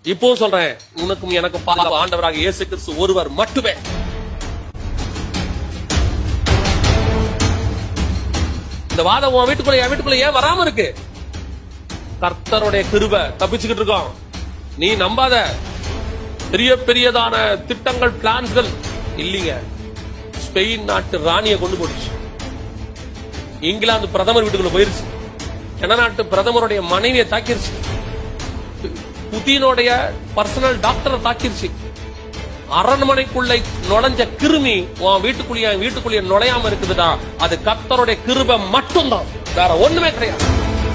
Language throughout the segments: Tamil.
இப்பவும் சொல்றேன் உனக்கும் எனக்கும் பாதுகாப்பு ஆண்டவராக இயேசு கிறிஸ்து ஒருவர் மட்டுமே இந்த வாதம் உன் வீட்டுக்குள்ள என் வீட்டுக்குள்ள ஏன் வராம இருக்கு கர்த்தருடைய கிருபை தப்பிச்சுக்கிட்டு இருக்கோம் நீ நம்பாத பெரிய பெரியதான திட்டங்கள் பிளான்ஸ்கள் இல்லீங்க ஸ்பெயின் நாட்டு ராணியை கொண்டு போடுச்சு இங்கிலாந்து பிரதமர் வீட்டுக்குள்ள போயிருச்சு கன நாட்டு பிரதமருடைய மனைவியை தாக்கிருச்சு புதினுடைய பர்சனல் டாக்டரை தாக்கிருச்சு அரண்மனைக்குள்ளே நுழைஞ்ச கிருமி உன் வீட்டுக்குள்ளேயே என் வீட்டுக்குள்ளேயே நுழையாம இருக்குதுடா அது கர்த்தருடைய கிருபை மட்டும்தான் வேற ஒண்ணுமே கிடையாது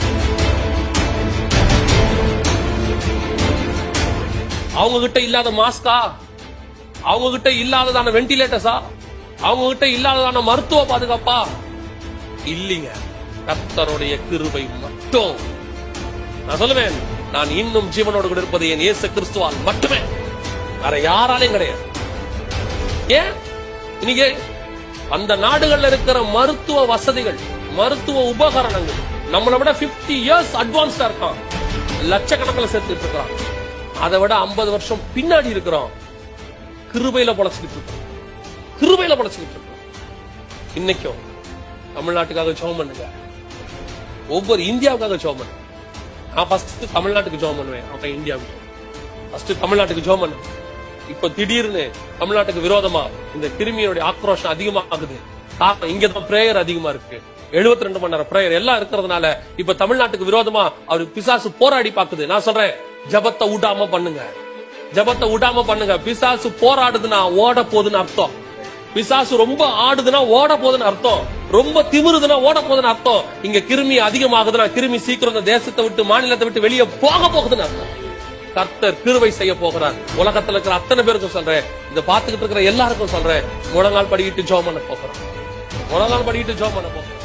அவங்க கிட்ட இல்லாத மாஸ்கா அவங்க கிட்ட இல்லாததான வென்டிலேட்டர்ஸா அவங்க கிட்ட இல்லாததான மருத்துவ பாதுகாப்பா இல்லீங்க கர்த்தருடைய கிருபை மட்டும் நான் சொல்லுவேன் நான் இன்னும் ஜீவனோடு கூட இருப்பது என் இயேசு கிறிஸ்துவால் மட்டுமே வேற யாராலையும் கிடையாது ஏன் இன்னைக்கு அந்த நாடுகள்ல இருக்கிற மருத்துவ வசதிகள் மருத்துவ உபகரணங்கள் நம்மளை விட 50 இயர்ஸ் அட்வான்ஸ்டா இருக்கான் லட்சக்கணக்கில் சேர்த்துட்டு இருக்கிறான் அதை விட 50 வருஷம் பின்னாடி இருக்கிறோம் கிருபையில பொழைச்சிக்கிட்டு இருக்கோம் கிருபையில பொழைச்சிக்கிட்டு இருக்கோம் இன்னைக்கும் தமிழ்நாட்டுக்காக ஜெபம் பண்ணுங்க ஒவ்வொரு இந்தியாவுக்காக ஜெபம் பண்ணுங்க நான் ஃபர்ஸ்ட் தமிழ்நாட்டுக்கு ஜெபம் பண்ணுவேன் அப்புறம் இந்தியாவுக்கு ஃபர்ஸ்ட் தமிழ்நாட்டுக்கு ஜெபம் பண்ணு இப்ப திடீர்னு தமிழ்நாட்டுக்கு விரோதமா இந்த கிருமியோட ஆக்ரோஷம் அதிகமாகுது காரணம் இங்கதான் பிரேயர் அதிகமா இருக்கு 72 ரெண்டு மணி நேரம் பிரேயர் எல்லாம் இருக்கிறதுனால இப்ப தமிழ்நாட்டுக்கு விரோதமா அவர் பிசாசு போராடி பாக்குது நான் சொல்றேன் ஜபத்தை விடாம பண்ணுங்க ஜபத்தை விடாம பண்ணுங்க பிசாசு போராடுதுன்னா ஓட போகுதுன்னு அர்த்தம் பிசாசு ரொம்ப ஆடுதுன்னா ஓட போகுதுன்னு அர்த்தம் ரொம்ப திமிருதுன்னா ஓட போகுதுன்னு அர்த்தம் இங்க கிருமி அதிகமாகுதுன்னா கிருமி சீக்கிரம் இந்த தேசத்தை விட்டு மாநிலத்தை விட்டு வெளியே போக போகுதுன்னு அர்த்தம் கர்த்தர் கிருபை செய்ய போகிறார் உலகத்துல இருக்கிற அத்தனை பேருக்கும் சொல்றேன் இத பாத்துக்கிட்டு இருக்கிற எல்லாருக்கும் சொல்றேன் முழங்கால் படிக்கிட்டு ஜோம் பண்ண போகிறோம் முழங்கால் படிக்கிட்டு ஜோம் பண்ண போகிறோம்